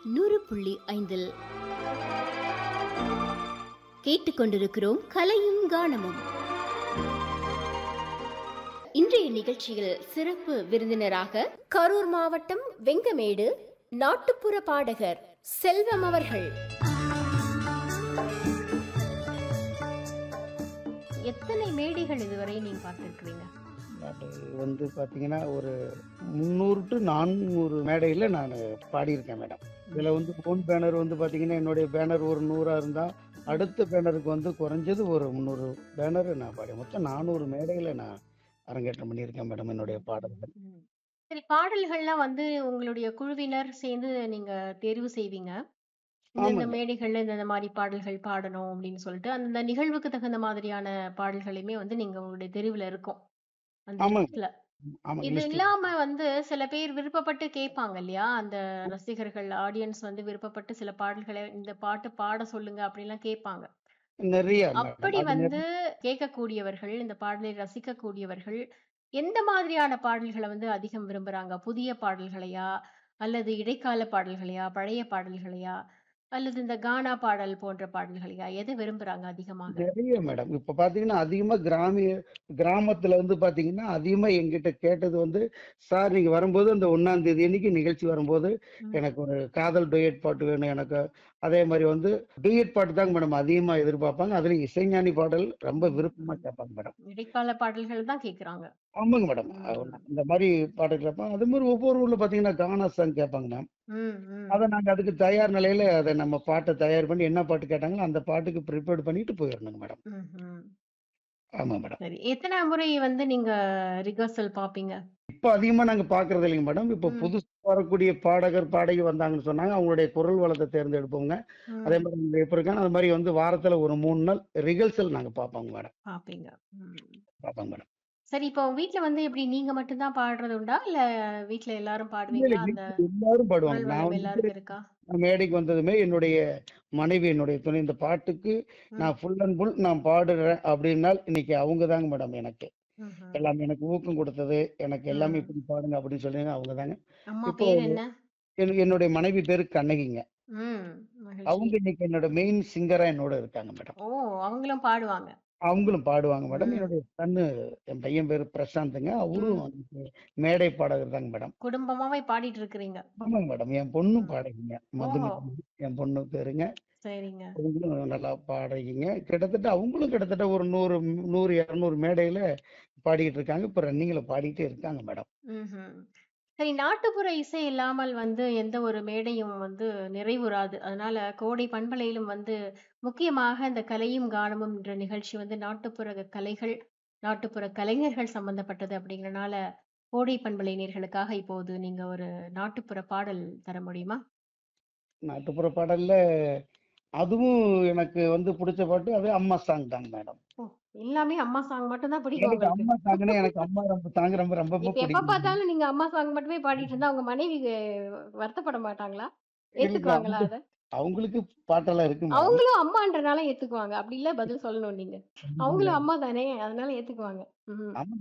நூறு புள்ளி ஐந்தில் கேட்டுக்கொண்டிருக்கிறோம் கலையும் கானமும் இன்றைய நிகழ்ச்சியில் சிறப்பு விருந்தினராக கரூர் மாவட்டம் வெங்கமேடு நாட்டுப்புற பாடகர் செல்வம் அவர்கள் எத்தனை மேடைகள் இதுவரை நீங்க பார்த்திருக்கிறீங்க அது வந்து பார்த்தீங்கன்னா ஒரு முந்நூறு டு நானூறு மேடையில் நான் பாடியிருக்கேன் மேடம் இதில் வந்து ஃபோன் பேனர் வந்து பார்த்தீங்கன்னா என்னுடைய பேனர் ஒரு நூறாக இருந்தால் அடுத்த பேனருக்கு வந்து குறைஞ்சது ஒரு முந்நூறு பேனர் நான் பாடி மொத்தம் நானூறு மேடையில் நான் அரங்கேற்றம் பண்ணியிருக்கேன் மேடம் என்னுடைய பாடல்கள் சரி பாடல்கள்லாம் வந்து உங்களுடைய குழுவினர் சேர்ந்து நீங்க தேர்வு செய்வீங்க இந்த ஆமாங்க. மேடைகள்ல இந்த மாதிரி பாடல்கள் பாடணும் அப்படின்னு சொல்லிட்டு அந்த நிகழ்வுக்கு தகுந்த மாதிரியான பாடல்களையுமே வந்து நீங்க உங்களுடைய தெருவுல இருக்கும் அந்த ஆமாங்க. இடத்துல ஆமாம் இது இல்லாம வந்து சில பேர் விருப்பப்பட்டு கேட்பாங்க இல்லையா அந்த ரசிகர்கள் ஆடியன்ஸ் வந்து விருப்பப்பட்டு சில பாடல்களை இந்த பாட்டு பாட சொல்லுங்க அப்படின்லாம் கேட்பாங்க நிறைய மேடம். அப்படி அது வந்து கேட்கக்கூடியவர்கள் இந்த பாடலை ரசிக்கக்கூடியவர்கள் எந்த மாதிரியான பாடல்களை வந்து அதிகம் விரும்புறாங்க புதிய பாடல்களையா அல்லது இடைக்கால பாடல்களையா பழைய பாடல்களையா அல்லது இந்த கானா பாடல் போன்ற பாடல்களையா எதை விரும்புறாங்க அதிகமாக நிறைய மேடம் இப்ப பாத்தீங்கன்னா அதிகமா கிராமிய கிராமத்துல வந்து பாத்தீங்கன்னா அதிகமா எங்கிட்ட கேட்டது வந்து சார் நீங்க வரும்போது அந்த ஒன்னாம் தேதி அன்னைக்கு நிகழ்ச்சி வரும்போது ம். எனக்கு ஒரு காதல் டொயட் பாட்டு வேணும் எனக்கு அதே மாதிரி வந்து டொயட் பாட்டு தாங்க மேடம் அதிகமா எதிர்பார்ப்பாங்க அதுல இசைஞானி பாடல் ரொம்ப விருப்பமா கேட்பாங்க மேடம் இடைக்கால பாடல்கள் தான் கேக்குறாங்க ஆமாங்க மேடம் ம். இந்த மாதிரி பாட்டு கேட்பாங்க அது மாதிரி ஒவ்வொரு ஊர்ல பாத்தீங்கன்னா கானா சாங் கேட்பாங்க மேம் ம், ம். அதை நாங்க அதுக்கு தயார் நிலையில அதை நம்ம பாட்டை தயார் பண்ணி என்ன பாட்டு கேட்டாங்களோ அந்த பாட்டுக்கு ப்ரிப்பேர் பண்ணிட்டு போயிடணுங்க மேடம் ம், ம். ஆமா மேடம் சரி எத்தனை முறை வந்து நீங்க ரிகர்சல் பாப்பீங்க இப்போ அதிகமா நாங்க பாக்குறது இல்லைங்க மேடம் இப்போ ம். புதுசா வரக்கூடிய பாடகர் பாடகி வந்தாங்கன்னு சொன்னாங்க அவங்களுடைய குரல் வளத்தை தேர்ந்தெடுப்போங்க ம், அதே மாதிரி இங்க எப்ப இருக்காங்க அது மாதிரி வந்து வாரத்துல ஒரு மூணு நாள் ரிகல்சல் நாங்க பார்ப்போங்க மேடம் பாப்பீங்க ம். பார்ப்போங்க மேடம் சரி இப்போ வீட்ல வந்து எப்படி நீங்க மட்டும்தான் பாடுறது உண்டா இல்ல வீட்ல எல்லாரும் இல்ல, பாடுவீங்களா இல்ல, அந்த வீட்டுல எல்லாரும் பாடுவாங்க குரல் நான் வளம் வந்து எல்லாருக்கும் இருக்கா மேடைக்கு வந்ததுமே என்னுடைய மனைவி என்னுடைய துணை இந்த பாட்டுக்கு நான் ஃபுல் அண்ட் ஃபுல் நான் பாடுறேன் அப்படின்னால் இன்னைக்கு அவங்க தாங்க மேடம் எனக்கு ம்ஹும். எல்லாமே எனக்கு ஊக்கம் கொடுத்தது எனக்கு எல்லாமே ம். இப்படி பாடுங்க அப்படின்னு சொல்லி அவங்க தாங்க அம்மா இப்போ பேர் என்ன என்- என்னுடைய மனைவி பேரு கண்ணகிங்க ம் மகிழ்ச்சி அவங்க இன்னைக்கு என்னோட மெயின் சிங்கரா என்னோட இருக்காங்க மேடம் ஓ அவங்களும் பாடுவாங்க அவங்களும் பாடுவாங்க மேடம் ம். என்னுடைய சன்னு என் பையன் பேரு பிரசாந்துங்க அவரும் ம். வந்து மேடை பாடகர் தாங்க மேடம் குடும்பமாவே பாடிட்டு இருக்கிறீங்க ஆமாங்க மேடம் என் பொண்ணும் ம். பாடகிங்க ஓ மதுமிதா என் பொண்ணு பேருங்க சரிங்க அவங்களும் நல்லா பாடகிங்க கிட்டத்தட்ட அவங்களும் கிட்டத்தட்ட ஒரு நூறு நூறு இரநூறு மேடையில பாடிக்கிட்டு இருக்காங்க இப்ப ரன்னிங்ல பாடிட்டே இருக்காங்க மேடம் ம்ஹும். சரி நாட்டுப்புற இசை இல்லாமல் வந்து எந்த ஒரு மேடையும் வந்து நிறைவுறாது அதனால கோடை பண்பலையிலும் வந்து முக்கியமாக இந்த கலையும் கானமும் என்ற நிகழ்ச்சி வந்து நாட்டுப்புற கலைகள் நாட்டுப்புற கலைஞர்கள் சம்பந்தப்பட்டது அப்படிங்கறனால கோடை பண்பலை நேர்களுக்காக இப்போது நீங்க ஒரு நாட்டுப்புற பாடல் தர முடியுமா நாட்டுப்புற பாடல்ல அதுவும் எனக்கு வந்து பிடிச்ச பாட்டு அது அம்மா சாங் தாங்க மேடம் ஓ எல்லாமே அம்மா சாங் மட்டும் தான் பிடிக்கும் எனக்கு உங்களுக்கு அம்மா சாங்னா எனக்கு அம்மா ரொம்ப தாங்க ரொம்ப ரொம்ப ரொம்ப இப்ப எப்ப பிடிக்கும் பார்த்தாலும் நீங்க அம்மா சாங் மட்டுமே பாடிட்டு இருந்தா உங்க மனைவி அஹ், வருத்தப்பட மாட்டாங்களா இல்ல ஏத்துக்குவாங்களா அவங்க அத அவங்களுக்கு பாட்டெல்லாம் இருக்கு மேடம் அவங்களும் அம்மான்றனால ஏத்துக்குவாங்க அப்படி இல்ல பதில் சொல்லணும் நீங்க அவங்களும் அம்மா தானே அதனால ஏத்துக்குவாங்க ம் ஆமா